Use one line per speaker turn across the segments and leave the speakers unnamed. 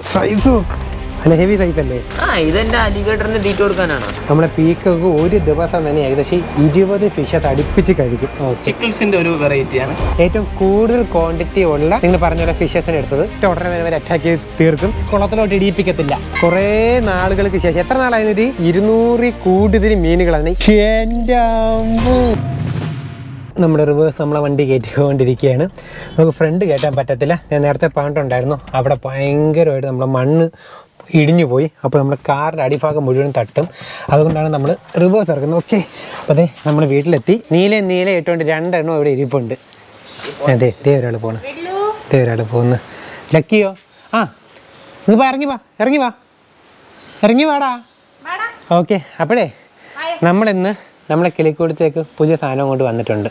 Size നോക്ക് അല്ല heavy size അല്ലേ
ആ ഇതെന്റെ അലിഗേറ്ററിന് തീറ്റ കൊടുക്കാനാണ്
നമ്മളെ പീക്കൊക്കെ ഒരു ദിവസം തന്നെ ഏകദേശം ഇരുപത് ഫിഷസ് അടുപ്പിച്ച് കഴിക്കും ഓക്കെ
ചിക്കിൾസിന്റെ ഒരു വെറൈറ്റിയാണ്
ഏറ്റവും കൂടുതൽ ക്വാണ്ടിറ്റി ഉള്ള നിങ്ങൾ പറഞ്ഞ പോലെ ഫിഷസിനെ എടുത്തത് ഒറ്റ ഉടനെ വരെ അറ്റാക്ക് ചെയ്ത് തീർക്കും കുളത്തിലോട്ട് ഇടിയിപ്പിക്കത്തില്ല കുറേ നാളുകൾക്ക് ശേഷം എത്ര നാളായിരുന്നു ഇത് ഇരുന്നൂറിൽ കൂടുതൽ മീനുകളാണ് എൻ്റെ അമ്മോ. നമ്മുടെ റിവേഴ്സ് നമ്മളെ വണ്ടി കയറ്റിക്കൊണ്ടിരിക്കുകയാണ് നമുക്ക് ഫ്രണ്ട് കയറ്റാൻ പറ്റത്തില്ല ഞാൻ നേരത്തെ പറഞ്ഞിട്ടുണ്ടായിരുന്നു അവിടെ ഭയങ്കരമായിട്ട് നമ്മളെ മണ്ണ് ഇടിഞ്ഞു പോയി അപ്പോൾ നമ്മുടെ കാറിൻ്റെ അടിഭാഗം മുഴുവൻ തട്ടും അതുകൊണ്ടാണ് നമ്മൾ റിവേഴ്സ് ഇറക്കുന്നത് ഓക്കെ അപ്പോൾ അതെ നമ്മൾ വീട്ടിലെത്തി നീല നീല ഇട്ടുകൊണ്ട് രണ്ടെണ്ണം ഇവിടെ ഇരിപ്പുണ്ട് അതെ ദേ ഒരാൾ പോണ് ദേ ഒരാൾ പോകുന്നു ലക്കിയോ ആ നീ വാ ഇറങ്ങി വാ ഇറങ്ങി വാ ഇറങ്ങി വാടാ ഓക്കെ അപ്പോഴേ നമ്മളിന്ന് നമ്മളെ കിളിക്കൂടത്തേക്ക് പുതിയ സാധനം കൊണ്ട് വന്നിട്ടുണ്ട്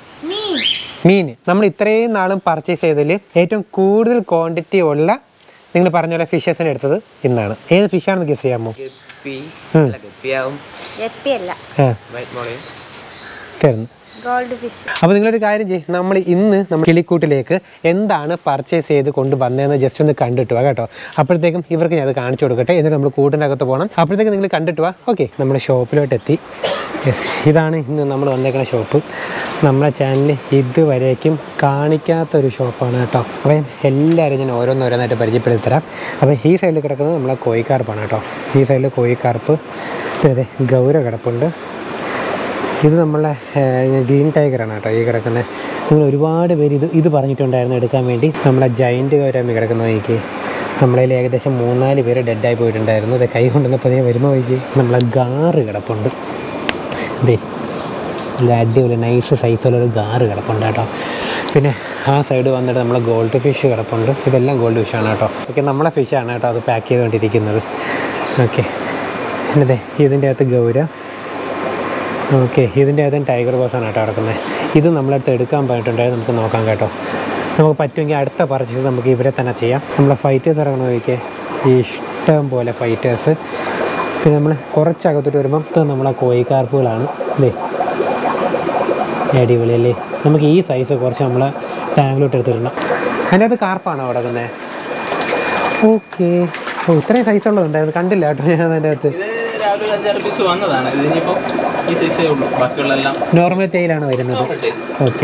മീൻ നമ്മൾ ഇത്രയും നാളും പർച്ചേസ് ചെയ്തതിൽ ഏറ്റവും കൂടുതൽ ക്വാണ്ടിറ്റി ഉള്ള നിങ്ങൾ പറഞ്ഞ പോലെ ഫിഷസിനെ എടുത്തത് ഇന്നാണ് ഏത് ഫിഷാണെന്ന് ഗസ് ചെയ്യാമോ
ഗപ്പി
ഉം.
അല്ല ഗപ്പിയാവും
എത്തിയല്ല
ആ
വൈറ്റ് മോളയും
കയറുന്നു
ഗോൾഡ് ഫിഷ്
അപ്പോൾ നിങ്ങളൊരു കാര്യം ചെയ്യും നമ്മൾ ഇന്ന് നമ്മൾ കിളിക്കൂട്ടിലേക്ക് എന്താണ് പർച്ചേസ് ചെയ്ത് കൊണ്ടുവന്നതെന്ന് ജസ്റ്റ് ഒന്ന് കണ്ടിട്ട് വാ കേട്ടോ അപ്പോഴത്തേക്കും ഇവർക്ക് ഞാൻ അത് കാണിച്ചു കൊടുക്കട്ടെ എന്നിട്ട് നമ്മൾ കൂട്ടിൻ്റെ അകത്ത് പോകണം അപ്പോഴത്തേക്കും നിങ്ങൾ കണ്ടിട്ട് വാ ഓക്കെ നമ്മുടെ ഷോപ്പിലോട്ട് എത്തി യെസ് ഇതാണ് ഇന്ന് നമ്മൾ വന്നേക്കുന്ന ഷോപ്പ് നമ്മുടെ ചാനലിൽ ഇതുവരേക്കും കാണിക്കാത്തൊരു ഷോപ്പാണ് കേട്ടോ അപ്പോൾ എല്ലാവരും ഞാൻ ഓരോന്നോരോന്നായിട്ട് പരിചയപ്പെടുത്തി തരാം അപ്പോൾ ഈ സൈഡിൽ കിടക്കുന്നത് നമ്മളെ കോഴിക്കാർപ്പാണ് കേട്ടോ ഈ സൈഡിൽ കോഴിക്കാർപ്പ് പിന്നെ അതെ ഗൗര കിടപ്പുണ്ട് ഇത് നമ്മളെ ഗ്രീൻ ടൈഗറാണ് കേട്ടോ ഈ കിടക്കുന്നത് നിങ്ങൾ ഒരുപാട് പേര് ഇത് ഇത് പറഞ്ഞിട്ടുണ്ടായിരുന്നു എടുക്കാൻ വേണ്ടി നമ്മളെ ജൈൻറ്റ് കവരാമി കിടക്കുന്ന വഴിക്ക് നമ്മളതിൽ ഏകദേശം മൂന്നാല് പേര് ഡെഡായി പോയിട്ടുണ്ടായിരുന്നു ഇത് കൈ കൊണ്ടുവന്നപ്പോൾ ഞാൻ വരുന്ന വഴിക്ക് നമ്മളെ ഗാറ് കിടപ്പുണ്ട് ഇതേ നല്ല അടിപൊളി നൈസ് സൈസുള്ള ഒരു ഗാറ് കിടപ്പുണ്ട് കേട്ടോ പിന്നെ ആ സൈഡ് വന്നിട്ട് നമ്മളെ ഗോൾഡ് ഫിഷ് കിടപ്പുണ്ട് ഇതെല്ലാം ഗോൾഡ് ഫിഷാണ് കേട്ടോ ഓക്കെ നമ്മളെ ഫിഷാണ് കേട്ടോ അത് പാക്ക് ചെയ്തുകൊണ്ടിരിക്കുന്നത് ഓക്കെ പിന്നെ ദേ ഇതിൻ്റെ അകത്ത് ഗൗര ഓക്കെ ഇതിൻ്റെ അകത്തും ടൈഗർ ബോസാണ് കേട്ടോ കിടക്കുന്നത് ഇത് നമ്മളടുത്ത് എടുക്കാൻ പോയിട്ടുണ്ടായത് നമുക്ക് നോക്കാം കേട്ടോ നമുക്ക് പറ്റുമെങ്കിൽ അടുത്ത പർച്ചേസ് നമുക്ക് ഇവരെ തന്നെ ചെയ്യാം നമ്മളെ ഫൈറ്റേഴ്സ് ഇറങ്ങണ നോക്കിയേ ഇഷ്ടം പോലെ ഫൈറ്റേഴ്സ് പിന്നെ നമ്മൾ കുറച്ചകത്തോട്ട് വരുമ്പം ഇത് നമ്മളെ കോഴിക്കാർപ്പുകളാണ് ഇതേ അടിപൊളിയല്ലേ നമുക്ക് ഈ സൈസ് കുറച്ച് നമ്മളെ ടാങ്കിലോട്ട് എടുത്തിടണം അതിൻ്റെ അകത്ത് കാർപ്പാണോ കിടക്കുന്നത് ഓക്കെ ഓ ഇത്രയും സൈസ് ഉള്ളതുണ്ടായിരുന്നു കണ്ടില്ല കേട്ടോ ഞാൻ അതിൻ്റെ അകത്ത്
ഇത് രാവിലെ ഒരു അഞ്ചാറ് പീസ് വന്നതാണ് ഇത് ഇനിയിപ്പോൾ ഈ സൈസേ ഉള്ളൂ ബാക്കിയുള്ളതെല്ലാം
നോർമൽ തേയിലാണ് വരുന്നത്
നോക്കട്ടെ.
Okay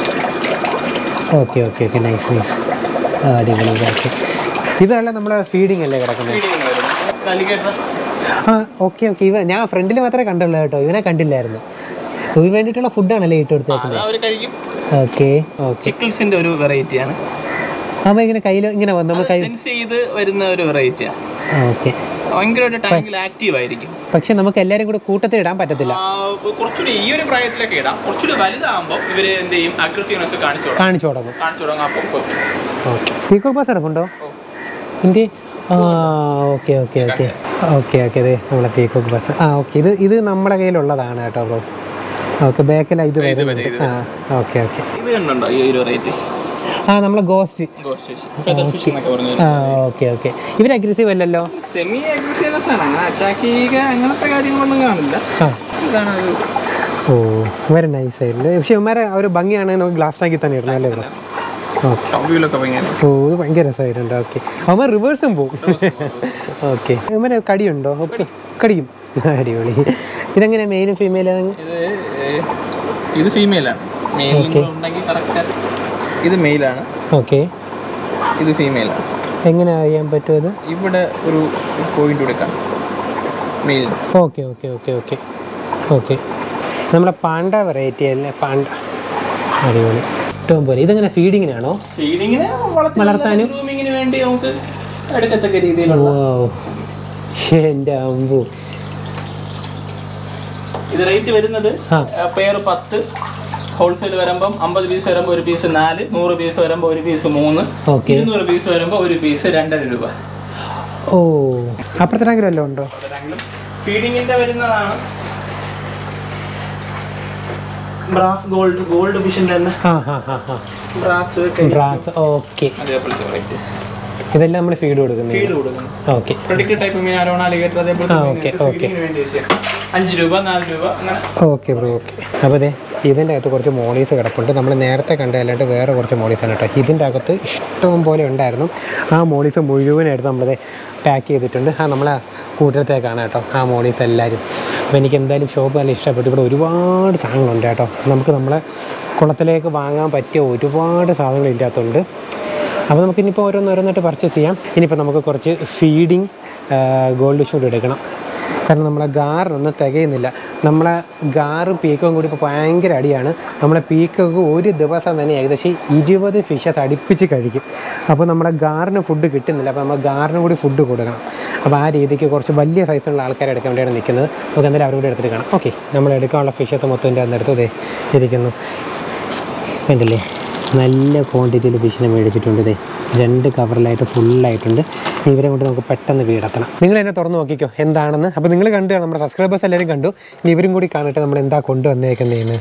okay okay okay nice nice അടിപൊളി ഓക്കെ ഇതല്ല നമ്മളെ ഫീഡിങ് അല്ലേ കിടക്കുന്നത്
ഫീഡിങ്ങിന് വരുന്നത് അലിഗേറ്റർ
ആ ഓക്കെ ഓക്കെ ഇവ ഞാൻ ഫ്രണ്ടിൽ മാത്രമേ കണ്ടുള്ളൂ കേട്ടോ ഇവനെ കണ്ടില്ലായിരുന്നു ഇതിന് വേണ്ടിയിട്ടുള്ള ഫുഡാണല്ലേ ഇട്ട്
അത്
കൊടുത്തേക്കുന്നത്
അവർ കഴിക്കും
ഓക്കെ ഓക്കെ
ചിക്കിൾസിന്റെ ഒരു വെറൈറ്റിയാണ്
അപ്പോൾ ഇങ്ങനെ കയ്യിൽ ഇങ്ങനെ വന്ന് നമ്മൾ കൈ
സെൻസ് ചെയ്ത് വരുന്ന ഒരു വെറൈറ്റിയാണ്
ഓക്കെ
ഭയങ്കരമായിട്ട് ടാങ്കിൽ ആക്റ്റീവ് ആയിരിക്കും
പക്ഷെ നമുക്ക് എല്ലാവരും കൂടെ കൂട്ടത്തിൽ ഇടാൻ പറ്റത്തില്ല
ആ, കുറച്ചുകൂടി ഈ ഒരു പ്രായത്തിലൊക്കെ ഇടാം കുറച്ചുകൂടി വലുതാകുമ്പോൾ ഇവര് എന്ത് ചെയ്യും അഗ്രസീവ്നെസ് കാണിച്ചു തുടങ്ങും
കാണിച്ചു തുടങ്ങും
കാണിച്ചു തുടങ്ങും അപ്പോൾ
ഓക്കെ പീക്കോ പാസ് എടുപ്പുണ്ടോ എന്തി ആ okay okay okay okay okay അതെ നമ്മളെ പീക്കോക്ക് ബസ് ആ ഓക്കെ ഇത് ഇത് നമ്മളെ കയ്യിലുള്ളതാണ് കേട്ടോ ബ്രോ ഓക്കെ ബാക്കിലാണ് ഇത് വരുന്നുണ്ട് ആ ഓക്കെ ഓക്കെ
ഇത് കണ്ടുണ്ടോ ഈ ഒരു വെറൈറ്റി
ആ നമ്മളെ ഗോസ്റ്റ്
ഫെദർ ഫിഷ് എന്നൊക്കെ പറഞ്ഞു
ആ ഓക്കെ ഓക്കെ ഇവർ അഗ്രസീവ് അല്ലല്ലോ
സെമി അഗ്രസീവ്നെസ് ആണ് അങ്ങനെ അറ്റാക്ക് ചെയ്യുക അങ്ങനത്തെ കാര്യങ്ങളൊന്നും കാണില്ല
ആ
ഇതാണ് ഒരു
ഓ ഇവരെ നൈസ് ആയിട്ടുണ്ട് പക്ഷെ ഇവന്മാരെ ആ ഒരു ഭംഗിയാണ് നമുക്ക് ഗ്ലാസ് ടാങ്കിൽ തന്നെ ഇടണം അല്ലേ ബ്രോ ഓക്കെ
ടോപ്പ് വ്യൂലൊക്കെ ഭയങ്കര
ഓ ഇത് ഭയങ്കര രസമായിട്ടുണ്ട് ഓക്കെ അവന്മാർ റിവേഴ്സും പോകും ഓക്കെ ഇവന് കടിയുണ്ടോ ഒപ്പ് കടിക്കും അടിപൊളി ഇതെങ്ങനെ മെയിലും ഫീമെയിലും
ഇത് ഏഹ്, ഇത് ഫീമെയിലാണ് മെയിൽ ഉണ്ടെങ്കിൽ കറക്റ്റ് ഇത് മെയിലാണ്
ഓക്കെ
ഇത് ഫീമെയിലാണ്
എങ്ങനെ അറിയാൻ പറ്റും ഇത്
ഇവിടെ ഒരു പോയിന്റ് കൊടുക്കാം male
okay okay okay okay okay നമ്മുടെ പാണ്ട വെറൈറ്റി അല്ലേ പാണ്ട അടിപൊളി ഏറ്റവും പോലെ ഇതെങ്ങനെ ഫീഡിങ്ങിനാണോ
ഫീഡിങ്ങിന്
വളർത്താനും?
ഗ്രൂമിങ്ങിന് വേണ്ടി നമുക്ക് എടുക്കത്തക്ക രീതിയിലുള്ള
ഓ എൻ്റെ അമ്പു
ഇത് റേറ്റ് വരുന്നത്
ആ.
പെയർ പത്ത് ഹോൾസെയിൽ വരുമ്പം അമ്പത് പീസ് വരുമ്പോൾ ഒരു പീസ് നാല് നൂറ് പീസ് വരുമ്പോൾ ഒരു പീസ് മൂന്ന്
ഓക്കെ
ഇരുന്നൂറ് പീസ് വരുമ്പോൾ ഒരു പീസ് രണ്ടര രൂപ
ഓ അപ്പുറത്തെ ടാങ്കിൽ വല്ലതും ഉണ്ടോ
ഫീഡിങ്ങിന്റെ വരുന്നതാണ് ബ്രാസ് ഗോൾഡ് ഗോൾഡ് ഫിഷിന്റെ തന്നെ
ആ ഹാ ഹാ ഹാ
ബ്രാസ്
ബ്രാസ് ഓക്കെ
അതേപോലെ റേറ്റ്
ഇതെല്ലാം നമ്മൾ ഫീഡ് കൊടുക്കുന്നത്
ഫീഡ് കൊടുക്കുന്നു
ഓക്കെ
പ്രൊഡിക്റ്റ് ടൈപ്പ് മീൻ അരോണ അലിഗേറ്റർ അതേപോലെ
ആ, okay, okay.
വേണ്ടി യൂസ് ചെയ്യാം അഞ്ച് രൂപ നാല് രൂപ അങ്ങനെ
ഓക്കെ ബ്രോ ഓക്കെ അപ്പോൾ അതെ ഇതിൻ്റെ അകത്ത് കുറച്ച് മോളീസ് കിടപ്പുണ്ട് നമ്മൾ നേരത്തെ കണ്ടതല്ലാണ്ട് വേറെ കുറച്ച് മോളീസാണ് കേട്ടോ ഇതിൻ്റെ അകത്ത് ഇഷ്ടം പോലെ ഉണ്ടായിരുന്നു ആ മോളീസ് മുഴുവനായിട്ട് നമ്മളത് പാക്ക് ചെയ്തിട്ടുണ്ട് ആ നമ്മളെ കൂട്ടത്തേക്കാണ് കേട്ടോ ആ മോളീസ് എല്ലാവരും അപ്പോൾ എനിക്ക് എന്തായാലും ഷോപ്പ് നല്ല ഇഷ്ടപ്പെട്ടു ഇവിടെ ഒരുപാട് സാധനങ്ങളുണ്ട് കേട്ടോ നമുക്ക് നമ്മളെ കുളത്തിലേക്ക് വാങ്ങാൻ പറ്റിയ ഒരുപാട് സാധനങ്ങൾ ഇതിൻ്റെ അകത്തുണ്ട് അപ്പോൾ നമുക്ക് ഇനിയിപ്പോൾ ഓരോന്നോരോന്നായിട്ട് പർച്ചേസ് ചെയ്യാം ഇനിയിപ്പോൾ നമുക്ക് കുറച്ച് ഫീഡിങ് ഗോൾഡ് ഫിഷ് കൂടി എടുക്കണം കാരണം നമ്മളെ ഗാറിനൊന്നും തികയുന്നില്ല നമ്മളെ ഗാറും പീക്കവും കൂടി ഇപ്പോൾ ഭയങ്കര അടിയാണ് നമ്മളെ പീക്കൊക്കെ ഒരു ദിവസം തന്നെ ഏകദേശം ഇരുപത് ഫിഷസ് അടുപ്പിച്ച് കഴിക്കും അപ്പോൾ നമ്മളെ ഗാറിന് ഫുഡ് കിട്ടുന്നില്ല അപ്പോൾ നമ്മൾ ഗാറിന് കൂടി ഫുഡ് കൊടുക്കണം അപ്പോൾ ആ രീതിക്ക് കുറച്ച് വലിയ സൈസുള്ള ആൾക്കാരെ എടുക്കാൻ വേണ്ടിയാണ് നിൽക്കുന്നത് നമുക്ക് എന്തായാലും അവരും കൂടി എടുത്തിട്ട് കാണാം ഓക്കെ നമ്മൾ എടുക്കാനുള്ള ഫിഷസ് മൊത്തം എൻ്റെ അന്നെടുത്ത് ഇതേ ഇരിക്കുന്നു കണ്ടില്ലേ നല്ല ക്വാണ്ടിറ്റിയിൽ ഫിഷിനെ മേടിച്ചിട്ടുണ്ട് ഇതേ രണ്ട് കവറിലായിട്ട് ഫുള്ളായിട്ടുണ്ട് ഇവരെ കൊണ്ട് നമുക്ക് പെട്ടെന്ന് വീടെത്തണം നിങ്ങൾ എന്നെ തുറന്ന് നോക്കിക്കോ എന്താണെന്ന് അപ്പോൾ നിങ്ങൾ കണ്ടു കാണും, നമ്മുടെ സബ്സ്ക്രൈബേഴ്സ് എല്ലാവരും കണ്ടു ഇനി ഇവരും കൂടി കാണട്ടെ നമ്മൾ എന്താ കൊണ്ടുവന്നേക്കുന്നതെന്ന്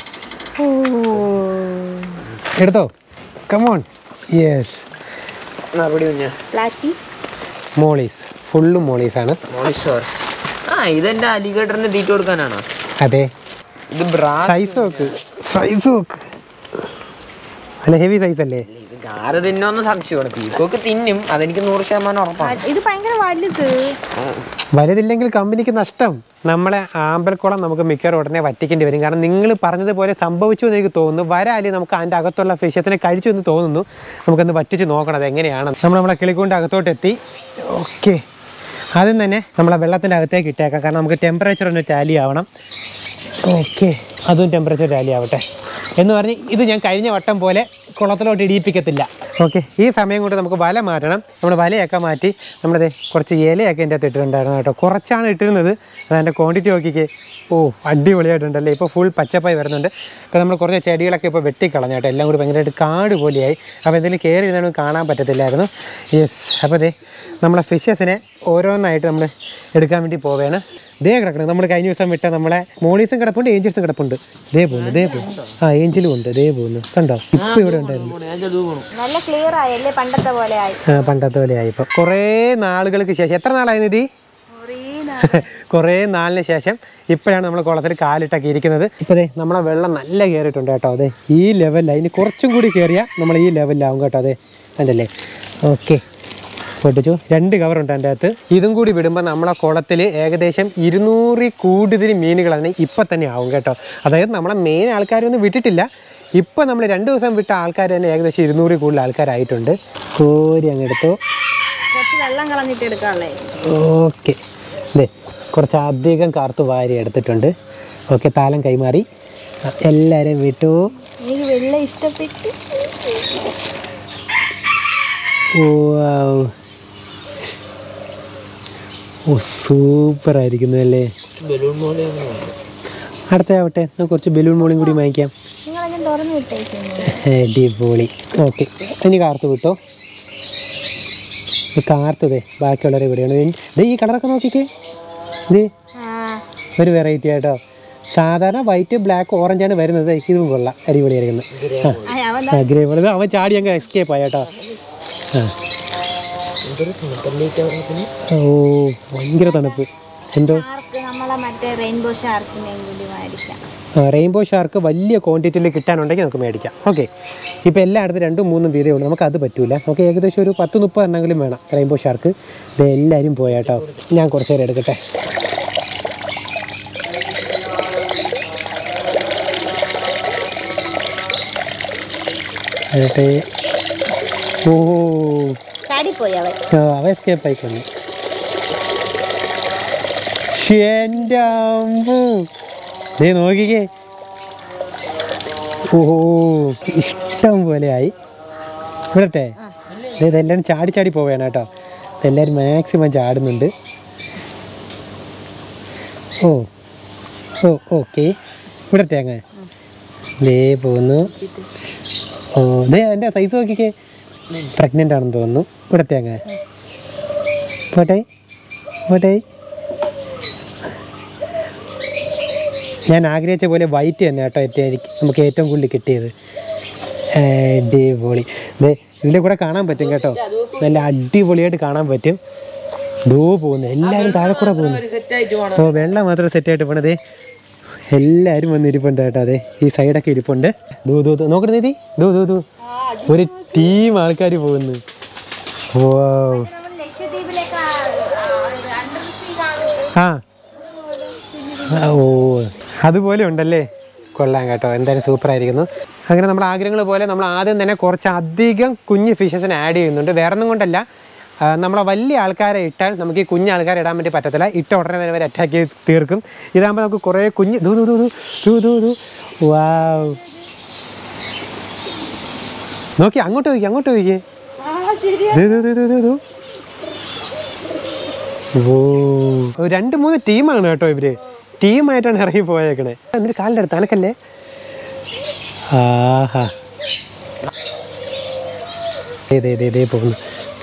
എടുത്തോ കമോൺ യെസ്
അവിടെ കുഞ്ഞ
പ്ലാറ്റി
മോളീസ് ഫുള്ളും മോളീസാണ്
മോളിഷോർ ആ ഇതെന്റെ അലിഗേറ്ററിന് തീറ്റ കൊടുക്കാനാണോ
അതെ
ഇത് ബ്രാ
സൈസ് നോക്ക് സൈസ് നോക്ക് അല്ല ഹെവി സൈസ് അല്ലേ
ഇത് ഗാറ് തിന്നോന്ന് സംശയമാണ് പീക്കോക്ക് തിന്നും അതെനിക്ക് നൂറ് ശതമാനം ഉറപ്പാണ്
ഇത് ഭയങ്കര വലുത്
വലുതില്ലെങ്കിൽ കമ്പനിക്ക് നഷ്ടം നമ്മളെ ആമ്പൽക്കുളം നമുക്ക് മിക്കവാറും ഉടനെ വറ്റിക്കേണ്ടി വരും കാരണം നിങ്ങൾ പറഞ്ഞതുപോലെ സംഭവിച്ചു എന്ന് എനിക്ക് തോന്നുന്നു വരാലി നമുക്ക് അതിൻ്റെ അകത്തുള്ള ഫിഷത്തിനെ കഴിച്ചു എന്ന് തോന്നുന്നു നമുക്കൊന്ന് വറ്റിച്ച് നോക്കണം അത് എങ്ങനെയാണ് നമ്മൾ നമ്മളെ കിളിക്കൊണ്ട് അകത്തോട്ട് എത്തി ഓക്കെ ആദ്യം തന്നെ നമ്മളെ വെള്ളത്തിൻ്റെ അകത്തേക്ക് ഇട്ടേക്കാം കാരണം നമുക്ക് ടെമ്പറേച്ചർ ഒന്ന് ടാലി ആവണം ഓക്കെ അതും ടെമ്പറേച്ചർ ടാലി ആവട്ടെ എന്ന് പറഞ്ഞ് ഇത് ഞാൻ കഴിഞ്ഞ വട്ടം പോലെ കുളത്തിലോട്ട് ഇടിയിപ്പിക്കത്തില്ല ഓക്കെ ഈ സമയം കൊണ്ട് നമുക്ക് വല മാറ്റണം നമ്മൾ വലയൊക്കെ മാറ്റി നമ്മളത് കുറച്ച് ഇലയൊക്കെ എൻ്റെ അകത്ത് ഇട്ടിട്ടുണ്ടായിരുന്നു കേട്ടോ കുറച്ചാണ് ഇട്ടിരുന്നത് അതിൻ്റെ ക്വാണ്ടിറ്റി നോക്കിക്കേ ഓ അടിപൊളിയായിട്ടുണ്ടല്ലേ ഇപ്പോൾ ഫുൾ പച്ചപ്പായി വരുന്നുണ്ട് അപ്പോൾ നമ്മൾ കുറച്ച് ചെടികളൊക്കെ ഇപ്പോൾ വെട്ടിക്കളഞ്ഞു കേട്ടോ എല്ലാം കൂടി ഭയങ്കരമായിട്ട് കാട് പോലെയായി അപ്പോൾ എന്തെങ്കിലും കയറി ഇരുന്നാലും കാണാൻ പറ്റത്തില്ലായിരുന്നു യെസ് അപ്പോൾ ദേ നമ്മളെ ഫിഷസിനെ ഓരോന്നായിട്ട് നമ്മൾ എടുക്കാൻ വേണ്ടി പോവുകയാണ് ദേ കിടക്കണം നമ്മൾ കഴിഞ്ഞ ദിവസം വിട്ട നമ്മളെ മോളീസും കിടപ്പുണ്ട് ഏഞ്ചൽസും കിടപ്പുണ്ട് ദേ പോകുന്നു ദേ പോകുന്നു ആ ഏഞ്ചലും ഉണ്ട് ദേ പോകുന്നു കണ്ടോ ഇപ്പം ഇവിടെ ഉണ്ടായിരുന്നു
ഞാൻ ചതു പോണു
നല്ല ക്ലിയർ ആയല്ലേ പണ്ടത്തെ പോലെ ആയി
ആ പണ്ടത്തെ പോലെ ആയിപ്പോൾ കുറേ നാളുകൾക്ക് ശേഷം എത്ര നാളായി നിധി കുറേ നാളിന് ശേഷം ഇപ്പോഴാണ് നമ്മൾ കുളത്തിൽ കാലിട്ടൊക്കെ ഇരിക്കുന്നത് ഇപ്പോൾ ദേ നമ്മളെ വെള്ളം നല്ല കയറിയിട്ടുണ്ട് കേട്ടോ അതെ ഈ ലെവലിൽ ഇനി കുറച്ചും കൂടി കയറിയാൽ നമ്മൾ ഈ ലെവലിലാവും കേട്ടോ അതെ അതല്ലേ ഓക്കെ പൊട്ടിച്ചു രണ്ട് കവറുണ്ട് എൻ്റെ അകത്ത് ഇതും കൂടി വിടുമ്പോൾ നമ്മളെ കുളത്തിൽ ഏകദേശം ഇരുന്നൂറിൽ കൂടുതൽ മീനുകൾ അതിന് ഇപ്പം തന്നെ ആവും കേട്ടോ അതായത് നമ്മളെ മെയിൻ ആൾക്കാരൊന്നും വിട്ടിട്ടില്ല ഇപ്പം നമ്മൾ രണ്ട് ദിവസം വിട്ട ആൾക്കാർ തന്നെ ഏകദേശം ഇരുന്നൂറിൽ കൂടുതൽ ആൾക്കാരായിട്ടുണ്ട് കോരി അങ്ങെടുത്തു
കുറച്ച് വെള്ളം കളഞ്ഞിട്ട് എടുക്കാനുള്ളേ
ഓക്കെ ദേ കുറച്ച് അധികം കാർത്ത് വാരി എടുത്തിട്ടുണ്ട് ഓക്കെ താലം കൈമാറി ആ, എല്ലാവരെയും വിട്ടു
എനിക്ക് വെള്ളം ഇഷ്ടപ്പെട്ട്
Wow. ഓ സൂപ്പർ ആയിരിക്കുന്നു അല്ലേ
ബലൂൺ പോലെ
അടുത്ത ആവട്ടെ നമുക്ക് കുറച്ച് ബലൂൺ മോളിയും കൂടി വാങ്ങിക്കാം
നിങ്ങളെല്ലാം തുറന്നു വിട്ടേക്കുന്നു
അടിപൊളി ഓക്കെ ഇനി കാർത്ത് വിട്ടോ ഈ കാർത്ത് ദേ ബാക്കിയുള്ളവരെ ഇവിടെയാണ് ദേ ഈ കളറൊക്കെ നോക്കിക്കേ ദേ
ആ
ഒരു വെറൈറ്റി ആയിട്ടോ സാധാരണ വൈറ്റ് ബ്ലാക്ക് ഓറഞ്ച് ആണ് വരുന്നത് ഇതും കൊള്ളാം അടിപൊളിയായിരിക്കുന്നു
ആ, അവൻ
ആ ഗ്രേ പോലെ അവൻ ചാടി അങ്ങ് എസ്കേപ്പ് ആയി കേട്ടോ ആ ഓ ഭയങ്കര തണുപ്പ് എന്തോ
ഷാർക്ക് നമ്മളെ മറ്റേ റെയിൻബോ ഷാർക്കിനെയും കൂടി മേടിക്കാം
റെയിൻബോ ഷാർക്ക് വലിയ ക്വാണ്ടിറ്റിയിൽ കിട്ടാനുണ്ടെങ്കിൽ നമുക്ക് മേടിക്കാം ഓക്കെ ഇപ്പോൾ എല്ലായിടത്തും രണ്ടും മൂന്നും വീതേ ഉള്ളൂ നമുക്ക് അത് പറ്റൂല നമുക്ക് ഏകദേശം ഒരു പത്ത് മുപ്പത് എണ്ണെങ്കിലും വേണം റെയിൻബോ ഷാർക്ക് ഇത് എല്ലാവരും പോയാട്ടോ ഞാൻ കുറച്ച് നേരം എടുക്കട്ടെ എന്നിട്ട് ഓ
ചാടിപ്പോയി അവൻ
ആ, അവ എസ്കേപ്പ് ആയിക്കൊന്നു എൻ്റെ അമ്പു ദേ നോക്കിക്കേ ഓ ഇഷ്ടം പോലെ ആയി വിടട്ടെ ദേ ഇതെല്ലാവരും ചാടി ചാടി പോവുകയാണ് കേട്ടോ ഇതെല്ലാവരും മാക്സിമം ചാടുന്നുണ്ട് ഓ ഓ ഓക്കെ വിടട്ടെ അങ്ങ് ദേ പോകുന്നു ഓ ദേ എൻ്റെ സൈസ് നോക്കിക്കേ പ്രഗ്നൻ്റ് ആണെന്ന് തോന്നുന്നു വിടട്ടെ അങ്ങ് പോട്ടെ പോട്ടെ ഞാൻ ആഗ്രഹിച്ച പോലെ വൈറ്റ് തന്നെ കേട്ടോ ഏറ്റവും എനിക്ക് നമുക്ക് ഏറ്റവും കൂടുതൽ കിട്ടിയത് അടിപൊളി ദേ ഇതിൻ്റെ കൂടെ കാണാൻ പറ്റും കേട്ടോ നല്ല അടിപൊളിയായിട്ട് കാണാൻ പറ്റും ദൂ പോകുന്നു എല്ലാവരും താഴെ കൂടെ പോകുന്നു
സെറ്റായിട്ട് പോകണം
ഓ വെള്ളം മാത്രം സെറ്റായിട്ട് പോണതേ എല്ലാവരും വന്ന് ഇരിപ്പുണ്ട് കേട്ടോ അതെ ഈ സൈഡൊക്കെ ഇരിപ്പുണ്ട് ദൂ ദൂ ദൂ നോക്കട്ടെ നീതി ദൂ ദൂ ദൂ ഒരു ടീം ആൾക്കാർ പോകുന്നു ഓ
നമ്മൾ ലക്ഷദ്വീപിലേക്ക് അണ്ടർ സീ കാണുന്നത്
ആ ആ, ഓ അതുപോലെ ഉണ്ടല്ലേ കൊള്ളാം കേട്ടോ എന്തായാലും സൂപ്പർ ആയിരിക്കുന്നു അങ്ങനെ നമ്മൾ ആഗ്രഹങ്ങൾ പോലെ നമ്മൾ ആദ്യം തന്നെ കുറച്ച് അധികം കുഞ്ഞ് ഫിഷസിനെ ആഡ് ചെയ്യുന്നുണ്ട് വേറെ ഒന്നും കൊണ്ടല്ല ആ, നമ്മളെ വലിയ ആൾക്കാരെ ഇട്ടാൽ നമുക്ക് ഈ കുഞ്ഞ് ആൾക്കാരെ ഇടാൻ വേണ്ടി പറ്റത്തില്ല ഇട്ട ഉടനെ തന്നെ അവർ അറ്റാക്ക് ചെയ്ത് തീർക്കും ഇതാകുമ്പോൾ നമുക്ക് കുറേ കുഞ്ഞ് ദൂ ദൂ ദൂ ദൂ ദൂ ദൂ ദൂ വാവ് നോക്കി അങ്ങോട്ട് പോയിക്കേ അങ്ങോട്ട് പോയിക്കേ ദൂ ദൂ ദൂ ദൂ ദൂ ദൂ ഓ ഒരു രണ്ട് മൂന്ന് ടീമാണ് കേട്ടോ ഇവര് ടീമായിട്ടാണ് ഇറങ്ങി പോയേക്കണേ എന്നിട്ട് കാലിൻ്റെ അടുത്ത് അനക്കല്ലേ ആഹാ ദേ ദേ ദേ ദേ പോകുന്നു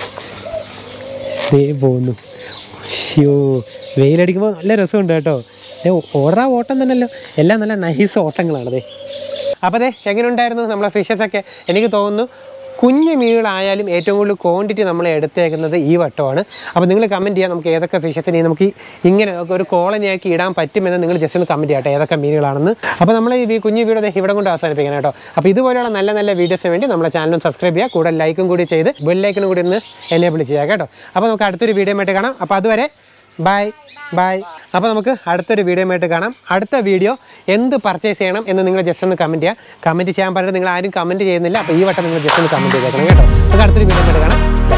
ദേ പോകുന്നു ഷ്യോ വെയിലടിക്കുമ്പോൾ നല്ല രസമുണ്ട് കേട്ടോ ഏ ഓടാ ഓട്ടം തന്നെയല്ലോ എല്ലാം നല്ല നൈസ് ഓട്ടങ്ങളാണ് അതെ അപ്പോൾ അതെ എങ്ങനെയുണ്ടായിരുന്നു നമ്മളെ ഫിഷസ് ഒക്കെ എനിക്ക് തോന്നുന്നു കുഞ്ഞു മീനുകളായാലും ഏറ്റവും കൂടുതൽ ക്വാണ്ടിറ്റി നമ്മൾ എടുത്തേക്കുന്നത് ഈ വട്ടമാണ് അപ്പോൾ നിങ്ങൾ കമൻറ്റ് ചെയ്യാം നമുക്ക് ഏതൊക്കെ ഫിഷസിനെ നമുക്ക് ഈ ഇങ്ങനെ ഒക്കെ ഒരു കോളനിയാക്കി ഇടാൻ പറ്റുമെന്ന് നിങ്ങൾ ജസ്റ്റ് ഒന്ന് കമൻറ്റ് ചെയ്യട്ടെ ഏതൊക്കെ മീനുകളാണെന്ന് അപ്പോൾ നമ്മൾ ഈ കുഞ്ഞു വീഡിയോ ദേ ഇവിടെ കൊണ്ട് അവസാനിപ്പിക്കണം കേട്ടോ അപ്പോൾ ഇതുപോലെയുള്ള നല്ല നല്ല വീഡിയോസിന് വേണ്ടി നമ്മളെ ചാനലും സബ്സ്ക്രൈബ് ചെയ്യുക കൂടെ ലൈക്കും കൂടി ചെയ്ത് ബെല്ലൈക്കനും കൂടി ഒന്ന് എനേബിൾ ചെയ്യുക കേട്ടോ അപ്പോൾ നമുക്ക് അടുത്തൊരു വീഡിയോ ആയിട്ട് കാണാം അപ്പോൾ അതുവരെ ബൈ ബൈ അപ്പോൾ നമുക്ക് അടുത്തൊരു വീഡിയോ ആയിട്ട് കാണാം അടുത്ത വീഡിയോ എന്ത് പർച്ചേസ് ചെയ്യണം എന്ന് നിങ്ങൾ ജസ്റ്റ് ഒന്ന് കമൻറ്റ് ചെയ്യുക കമൻറ്റ് ചെയ്യാൻ പറഞ്ഞിട്ട് നിങ്ങൾ ആരും കമൻറ്റ് ചെയ്യുന്നില്ല അപ്പോൾ ഈ വട്ടം നിങ്ങൾ ജസ്റ്റ് ഒന്ന് കമൻറ്റ് ചെയ്തേക്കണം കേട്ടോ നമുക്ക് അടുത്തൊരു വീഡിയോ ആയിട്ട് കാണാം